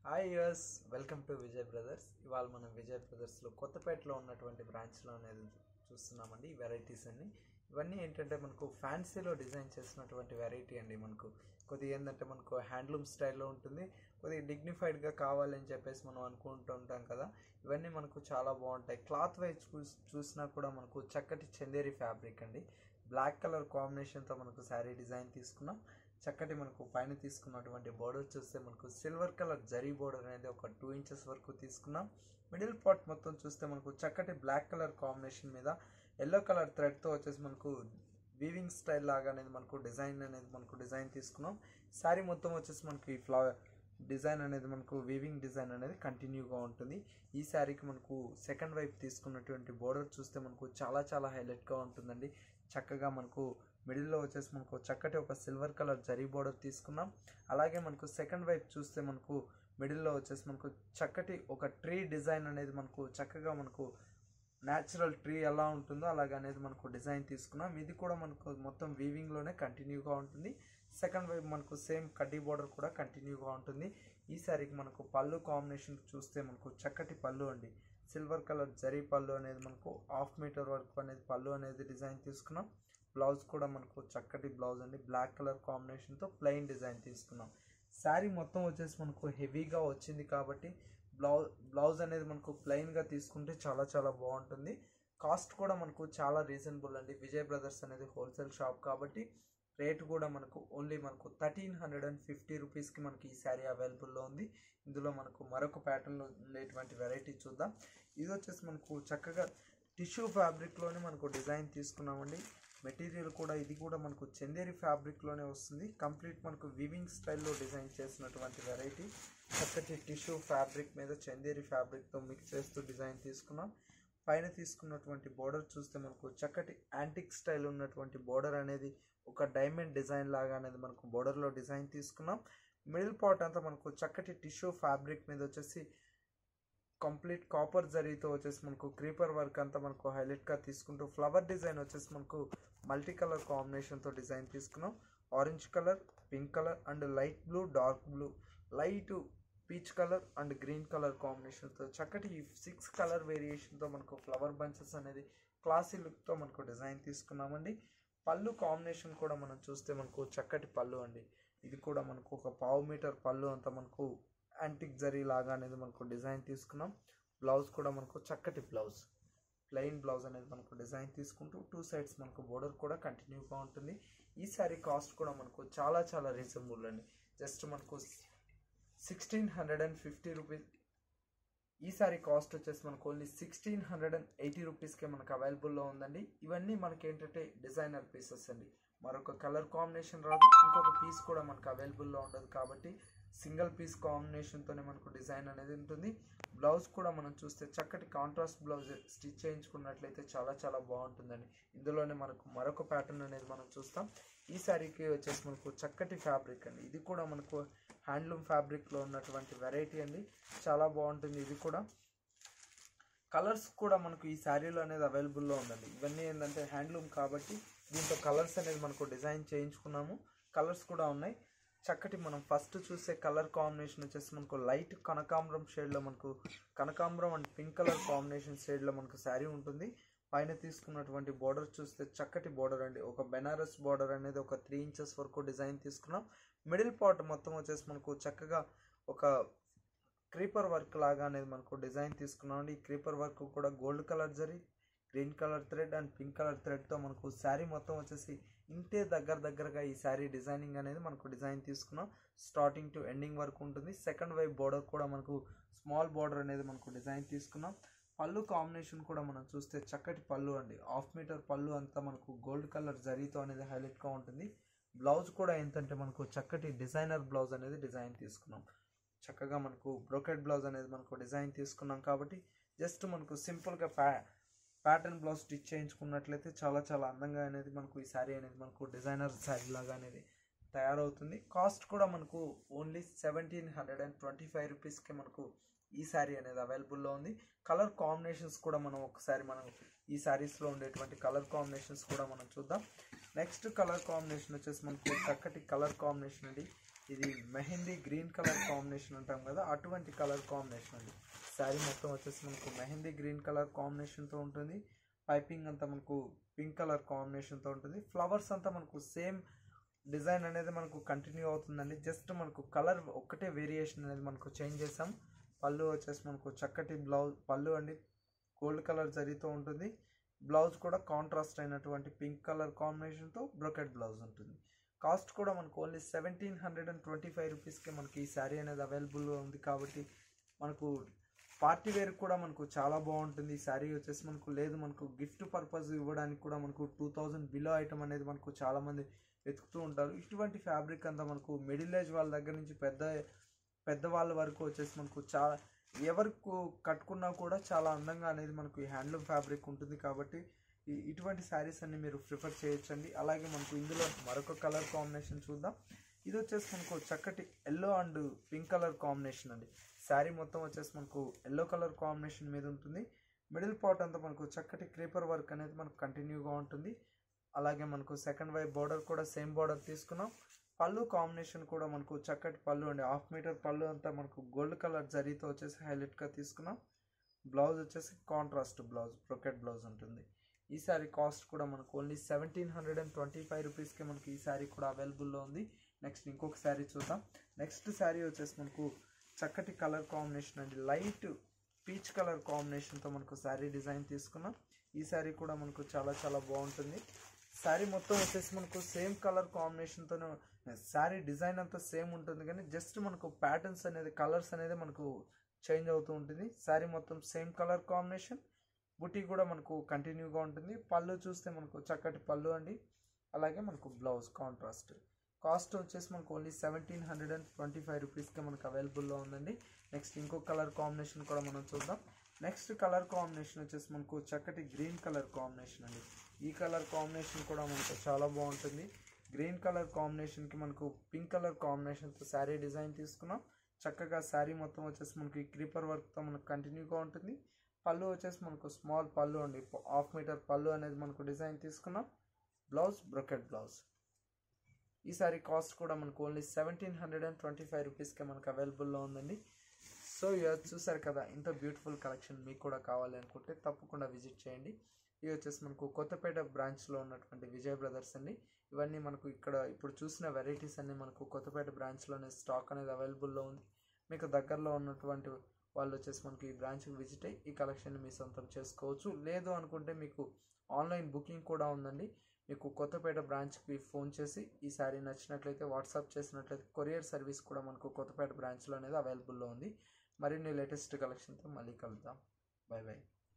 hi యూఎస్ welcome to Vijay Brothers ఇవాళ మనం విజయ్ బ్రదర్స్లో కొత్తపేటలో ఉన్నటువంటి బ్రాంచ్లో అనేది చూస్తున్నామండి ఈ వెరైటీస్ అన్ని ఇవన్నీ ఏంటంటే మనకు ఫ్యాన్సీలో డిజైన్ చేసినటువంటి వెరైటీ అండి మనకు కొద్దిగా ఏంటంటే మనకు హ్యాండ్లూమ్ స్టైల్లో ఉంటుంది కొద్దిగా డిగ్నిఫైడ్గా కావాలని చెప్పేసి మనం అనుకుంటూ ఉంటాం కదా ఇవన్నీ మనకు చాలా బాగుంటాయి క్లాత్ వైజ్ చూస్ చూసినా కూడా మనకు చక్కటి చందేరి ఫ్యాబ్రిక్ అండి బ్లాక్ కలర్ కాంబినేషన్తో మనకు శారీ డిజైన్ తీసుకున్నాం చక్కటి మనకు పైన తీసుకున్నటువంటి బోర్డర్ చూస్తే మనకు సిల్వర్ కలర్ జరీ బోర్డర్ అనేది ఒక టూ ఇంచెస్ వరకు తీసుకున్నాం మిడిల్ పార్ట్ మొత్తం చూస్తే మనకు చక్కటి బ్లాక్ కలర్ కాంబినేషన్ మీద ఎల్లో కలర్ థ్రెడ్తో వచ్చేసి మనకు వీవింగ్ స్టైల్ లాగా అనేది మనకు డిజైన్ అనేది మనకు డిజైన్ తీసుకున్నాం శారీ మొత్తం వచ్చేసి మనకి ఈ ఫ్లవర్ డిజైన్ అనేది మనకు వీవింగ్ డిజైన్ అనేది కంటిన్యూగా ఉంటుంది ఈ శారీకి మనకు సెకండ్ వైపు తీసుకున్నటువంటి బోర్డర్ చూస్తే మనకు చాలా చాలా హైలైట్గా ఉంటుందండి చక్కగా మనకు మిడిల్లో వచ్చేసి మనకు చక్కటి ఒక సిల్వర్ కలర్ జరీ బోర్డర్ తీసుకున్నాం అలాగే మనకు సెకండ్ వైపు చూస్తే మనకు మిడిల్లో వచ్చేసి మనకు చక్కటి ఒక ట్రీ డిజైన్ అనేది మనకు చక్కగా మనకు న్యాచురల్ ట్రీ ఎలా ఉంటుందో అలాగ అనేది మనకు డిజైన్ తీసుకున్నాం ఇది కూడా మనకు మొత్తం వీవింగ్లోనే కంటిన్యూగా ఉంటుంది సెకండ్ వైపు మనకు సేమ్ కడ్డీ బోర్డర్ కూడా కంటిన్యూగా ఉంటుంది ఈ శారీకి మనకు పళ్ళు కాంబినేషన్ చూస్తే మనకు చక్కటి పళ్ళు అండి సిల్వర్ కలర్ జరీ పళ్ళు అనేది మనకు హాఫ్ మీటర్ వరకు అనేది పళ్ళు అనేది డిజైన్ తీసుకున్నాం బ్లౌజ్ కూడా మనకు చక్కటి బ్లౌజ్ అండి బ్లాక్ కలర్ కాంబినేషన్తో ప్లెయిన్ డిజైన్ తీసుకున్నాం శారీ మొత్తం వచ్చేసి మనకు హెవీగా వచ్చింది కాబట్టి బ్లౌజ్ బ్లౌజ్ అనేది మనకు ప్లెయిన్గా తీసుకుంటే చాలా చాలా బాగుంటుంది కాస్ట్ కూడా మనకు చాలా రీజనబుల్ అండి విజయ్ బ్రదర్స్ అనేది హోల్సేల్ షాప్ కాబట్టి రేట్ కూడా మనకు ఓన్లీ మనకు థర్టీన్ హండ్రెడ్ అండ్ ఫిఫ్టీ రూపీస్కి మనకి ఈ శారీ అవైలబుల్లో ఉంది ఇందులో మనకు మరొక ప్యాటర్న్లో ఉండేటువంటి వెరైటీ చూద్దాం ఇది వచ్చేసి మనకు చక్కగా టిష్యూ ఫ్యాబ్రిక్లోనే మనకు డిజైన్ తీసుకున్నామండి మెటీరియల్ కూడా ఇది కూడా మనకు చందేరి ఫ్యాబ్రిక్లోనే వస్తుంది కంప్లీట్ మనకు వివింగ్ స్టైల్లో డిజైన్ చేసినటువంటి వెరైటీ చక్కటి టిష్యూ ఫ్యాబ్రిక్ మీద చందేరి ఫ్యాబ్రిక్తో మిక్స్ చేస్తూ డిజైన్ తీసుకున్నాం పైన తీసుకున్నటువంటి బోర్డర్ చూస్తే మనకు చక్కటి యాంటిక్ స్టైల్ ఉన్నటువంటి బోర్డర్ అనేది ఒక డైమండ్ డిజైన్ లాగా అనేది మనకు బోర్డర్లో డిజైన్ తీసుకున్నాం మిడిల్ పార్ట్ అంతా మనకు చక్కటి టిష్యూ ఫ్యాబ్రిక్ మీద వచ్చేసి కంప్లీట్ కాపర్ జరీతో వచ్చేసి మనకు క్రీపర్ వర్క్ అంతా మనకు హైలైట్గా తీసుకుంటూ ఫ్లవర్ డిజైన్ వచ్చేసి మనకు మల్టీ కలర్ కాంబినేషన్తో డిజైన్ తీసుకున్నాం orange colour pink colour and light blue dark blue light peach colour and green colour కాంబినేషన్తో చక్కటి సిక్స్ కలర్ వేరియేషన్తో మనకు ఫ్లవర్ బంచెస్ అనేది క్లాసీ లుక్తో మనకు డిజైన్ తీసుకున్నామండి పళ్ళు కాంబినేషన్ కూడా మనం చూస్తే మనకు చక్కటి పళ్ళు అండి ఇది కూడా మనకు ఒక పావు మీటర్ పళ్ళు అంతా మనకు యాంటిక్ జరీ లాగా అనేది మనకు డిజైన్ తీసుకున్నాం బ్లౌజ్ కూడా మనకు చక్కటి బ్లౌజ్ ప్లెయిన్ బ్లౌజ్ అనేది మనకు డిజైన్ తీసుకుంటూ టూ సైడ్స్ మనకు బోర్డర్ కూడా కంటిన్యూగా ఉంటుంది ఈ శారీ కాస్ట్ కూడా మనకు చాలా చాలా రీజనబుల్ అండి జస్ట్ మనకు sixteen hundred and fifty rupees ఈ సారీ కాస్ట్ వచ్చేసి మనకు only sixteen hundred and eighty రూపీస్కే మనకు అవైలబుల్లో ఉందండి ఇవన్నీ మనకి ఏంటంటే డిజైనర్ పీసెస్ అండి మరొక కలర్ కాంబినేషన్ రాదు ఇంకొక పీస్ కూడా మనకు అవైలబుల్లో ఉండదు కాబట్టి సింగిల్ పీస్ కాంబినేషన్తోనే మనకు డిజైన్ అనేది ఉంటుంది బ్లౌజ్ కూడా మనం చూస్తే చక్కటి కాంట్రాస్ట్ బ్లౌజ్ స్టిచ్ చేయించుకున్నట్లయితే చాలా చాలా బాగుంటుందండి ఇందులోనే మనకు మరొక ప్యాటర్న్ అనేది మనం చూస్తాం ఈ శారీకి వచ్చేసి మనకు చక్కటి ఫ్యాబ్రిక్ అండి ఇది కూడా మనకు హ్యాండ్లూమ్ ఫ్యాబ్రిక్లో ఉన్నటువంటి వెరైటీ అండి చాలా బాగుంటుంది ఇది కూడా కలర్స్ కూడా మనకు ఈ శారీలో అనేది అవైలబుల్లో ఉందండి ఇవన్నీ ఏంటంటే హ్యాండ్లూమ్ కాబట్టి దీంతో కలర్స్ అనేది మనకు డిజైన్ చేయించుకున్నాము కలర్స్ కూడా ఉన్నాయి చక్కటి మనం ఫస్ట్ చూసే కలర్ కాంబినేషన్ వచ్చేసి మనకు లైట్ కనకాంబరం షేడ్లో మనకు కనకాంబరం అండ్ పింక్ కలర్ కాంబినేషన్ షేడ్లో మనకు శారీ ఉంటుంది పైన తీసుకున్నటువంటి బోర్డర్ చూస్తే చక్కటి బోర్డర్ అండి ఒక బెనారస్ బోర్డర్ అనేది ఒక త్రీ ఇంచెస్ వరకు డిజైన్ తీసుకున్నాం మిడిల్ పార్ట్ మొత్తం వచ్చేసి మనకు చక్కగా ఒక క్రీపర్ వర్క్ లాగా అనేది మనకు డిజైన్ తీసుకున్నాం అండి ఈ క్రీపర్ వర్క్ కూడా gold colour zari green colour thread and pink colour థ్రెడ్తో మనకు శారీ మొత్తం వచ్చేసి ఇంతే దగ్గర దగ్గరగా ఈ శారీ డిజైనింగ్ అనేది మనకు డిజైన్ తీసుకున్నాం స్టార్టింగ్ టు ఎండింగ్ వరకు ఉంటుంది సెకండ్ వైపు బోర్డర్ కూడా మనకు స్మాల్ బోర్డర్ అనేది మనకు డిజైన్ తీసుకున్నాం పళ్ళు కాంబినేషన్ కూడా మనం చూస్తే చక్కటి పళ్ళు అండి హాఫ్ మీటర్ పళ్ళు అంతా మనకు గోల్డ్ కలర్ జరీతో అనేది హైలైట్గా ఉంటుంది బ్లౌజ్ కూడా ఏంటంటే మనకు చక్కటి డిజైనర్ బ్లౌజ్ అనేది డిజైన్ తీసుకున్నాం చక్కగా మనకు బ్రోకెట్ బ్లౌజ్ అనేది మనకు డిజైన్ తీసుకున్నాం కాబట్టి జస్ట్ మనకు సింపుల్గా ప్యా ప్యాటర్న్ బ్లౌజ్ స్టిచ్ చేయించుకున్నట్లయితే చాలా చాలా అందంగా అనేది మనకు ఈ శారీ అనేది మనకు డిజైనర్ శారీ లాగా అనేది తయారవుతుంది కాస్ట్ కూడా మనకు only seventeen hundred and twenty five రూపీస్కి మనకు ఈ శారీ అనేది అవైలబుల్లో ఉంది కలర్ కాంబినేషన్స్ కూడా మనం ఒకసారి మనం ఈ శారీస్లో ఉండేటువంటి కలర్ కాంబినేషన్స్ కూడా మనం చూద్దాం నెక్స్ట్ కలర్ కాంబినేషన్ వచ్చేసి మనకు చక్కటి కలర్ కాంబినేషన్ అండి ఇది మెహందీ గ్రీన్ కలర్ కాంబినేషన్ అంటాం కదా అటువంటి కలర్ కాంబినేషన్ అండి శారీ మొత్తం వచ్చేసి మనకు మెహందీ గ్రీన్ కలర్ కాంబినేషన్తో ఉంటుంది పైపింగ్ అంతా మనకు పింక్ కలర్ కాంబినేషన్తో ఉంటుంది ఫ్లవర్స్ అంతా మనకు సేమ్ డిజైన్ అనేది మనకు కంటిన్యూ అవుతుందండి జస్ట్ మనకు కలర్ ఒక్కటే వేరియేషన్ అనేది మనకు చేంజ్ చేసాం పళ్ళు వచ్చేసి మనకు చక్కటి బ్లౌజ్ పళ్ళు అండి గోల్డ్ కలర్ జరీతో ఉంటుంది బ్లౌజ్ కూడా కాంట్రాస్ట్ అయినటువంటి పింక్ కలర్ కాంబినేషన్తో బ్రొకెట్ బ్లౌజ్ ఉంటుంది కాస్ట్ కూడా మనకు only seventeen hundred and twenty five రూపీస్కి మనకి ఈ శారీ అనేది అవైలబుల్గా ఉంది కాబట్టి మనకు పార్టీ వేర్ కూడా మనకు చాలా బాగుంటుంది ఈ శారీ వచ్చేసి మనకు లేదు మనకు గిఫ్ట్ పర్పస్ ఇవ్వడానికి కూడా మనకు టూ థౌజండ్ బిలో ఐటమ్ అనేది మనకు చాలామంది వెతుకుతూ ఉంటారు ఇటువంటి ఫ్యాబ్రిక్ అంతా మనకు మిడిల్ ఏజ్ వాళ్ళ దగ్గర నుంచి పెద్ద పెద్దవాళ్ళ వరకు వచ్చేసి మనకు చాలా ఎవరికి కట్టుకున్నా కూడా చాలా అందంగా అనేది మనకు ఈ హ్యాండ్లూమ్ ఫ్యాబ్రిక్ ఉంటుంది కాబట్టి ఈ- ఇటువంటి శారీస్ అన్ని మీరు ప్రిఫర్ చేయొచ్చండి అలాగే మనకు ఇందులో మరొక కలర్ కాంబినేషన్ చూద్దాం ఇది వచ్చేసి మనకు చక్కటి yellow and pink colour combination అండి శారీ మొత్తం వచ్చేసి మనకు ఎల్లో కలర్ కాంబినేషన్ మీద ఉంటుంది మిడిల్ పార్ట్ అంతా మనకు చక్కటి క్రీపర్ వర్క్ అనేది మనకు కంటిన్యూగా ఉంటుంది అలాగే మనకు సెకండ్ వైపు బార్డర్ కూడా సేమ్ బార్డర్ తీసుకున్నాం పళ్ళు కాంబినేషన్ కూడా మనకు చక్కటి పళ్ళు అండి హాఫ్ మీటర్ పళ్ళు అంతా మనకు గోల్డ్ కలర్ జరీతో వచ్చేసి హైలైట్గా తీసుకున్నాం బ్లౌజ్ వచ్చేసి కాంట్రాస్ట్ బ్లౌజ్ బ్రొకెట్ బ్లౌజ్ ఉంటుంది ఈ శారీ కాస్ట్ కూడా మనకు only seventeen hundred and twenty five రూపీస్కి మనకి ఈ శారీ కూడా అవైలబుల్లో ఉంది నెక్స్ట్ ఇంకొక శారీ చూద్దాం నెక్స్ట్ శారీ వచ్చేసి మనకు చక్కటి కలర్ కాంబినేషన్ అండి లైట్ పీచ్ కలర్ కాంబినేషన్తో మనకు శారీ డిజైన్ తీసుకున్నాం ఈ శారీ కూడా మనకు చాలా చాలా బాగుంటుంది శారీ మొత్తం వచ్చేసి మనకు సేమ్ కలర్ కాంబినేషన్తోనే శారీ డిజైన్ అంతా సేమ్ ఉంటుంది కానీ జస్ట్ మనకు ప్యాటర్న్స్ అనేది కలర్స్ అనేది మనకు చేంజ్ అవుతూ ఉంటుంది శారీ మొత్తం సేమ్ కలర్ కాంబినేషన్ బుటీ కూడా మనకు కంటిన్యూగా ఉంటుంది పళ్ళు చూస్తే మనకు చక్కటి పళ్ళు అండి అలాగే మనకు బ్లౌజ్ కాంట్రాస్ట్ కాస్ట్ వచ్చేసి మనకు only seventeen hundred and twenty five రూపీస్కి మనకు అవైలబుల్లో ఉందండి నెక్స్ట్ ఇంకో కలర్ కాంబినేషన్ కూడా మనం చూద్దాం నెక్స్ట్ కలర్ కాంబినేషన్ వచ్చేసి మనకు చక్కటి గ్రీన్ కలర్ కాంబినేషన్ అండి ఈ కలర్ కాంబినేషన్ కూడా మనకు చాలా బాగుంటుంది గ్రీన్ కలర్ కాంబినేషన్కి మనకు పింక్ కలర్ కాంబినేషన్తో శారీ డిజైన్ తీసుకున్నాం చక్కగా శారీ మొత్తం వచ్చేసి మనకి క్రీపర్ వర్క్తో మనకు కంటిన్యూగా ఉంటుంది పళ్ళు వచ్చేసి మనకు స్మాల్ పళ్ళు అండి హాఫ్ మీటర్ పళ్ళు అనేది మనకు డిజైన్ తీసుకున్నాం బ్లౌజ్ బ్రొకెట్ బ్లౌజ్ ఈ సారీ కాస్ట్ కూడా మనకు only seventeen hundred and twenty five రూపీస్కే మనకు అవైలబుల్లో ఉందండి సో ఇక చూసారు కదా ఇంత బ్యూటిఫుల్ కలెక్షన్ మీకు కూడా కావాలి అనుకుంటే తప్పకుండా విజిట్ చేయండి ఇది వచ్చేసి మనకు కొత్తపేట బ్రాంచ్లో ఉన్నటువంటి విజయ్ బ్రదర్స్ అండి ఇవన్నీ మనకు ఇక్కడ ఇప్పుడు చూసిన వెరైటీస్ అన్నీ మనకు కొత్తపేట బ్రాంచ్లోనే స్టాక్ అనేది అవైలబుల్లో ఉంది మీకు దగ్గరలో ఉన్నటువంటి వాళ్ళు వచ్చేసి మనకి ఈ బ్రాంచ్కి విజిట్ అయ్యి ఈ కలెక్షన్ని మీ సొంతం చేసుకోవచ్చు లేదు అనుకుంటే మీకు ఆన్లైన్ బుకింగ్ కూడా ఉందండి మీకు కొత్తపేట బ్రాంచ్కి ఫోన్ చేసి ఈ శారీ నచ్చినట్లయితే వాట్సాప్ చేసినట్లయితే కొరియర్ సర్వీస్ కూడా మనకు కొత్తపేట బ్రాంచ్లో అనేది అవైలబుల్లో ఉంది మరిన్ని లేటెస్ట్ కలెక్షన్తో మళ్ళీ కలుద్దాం బాయ్ బాయ్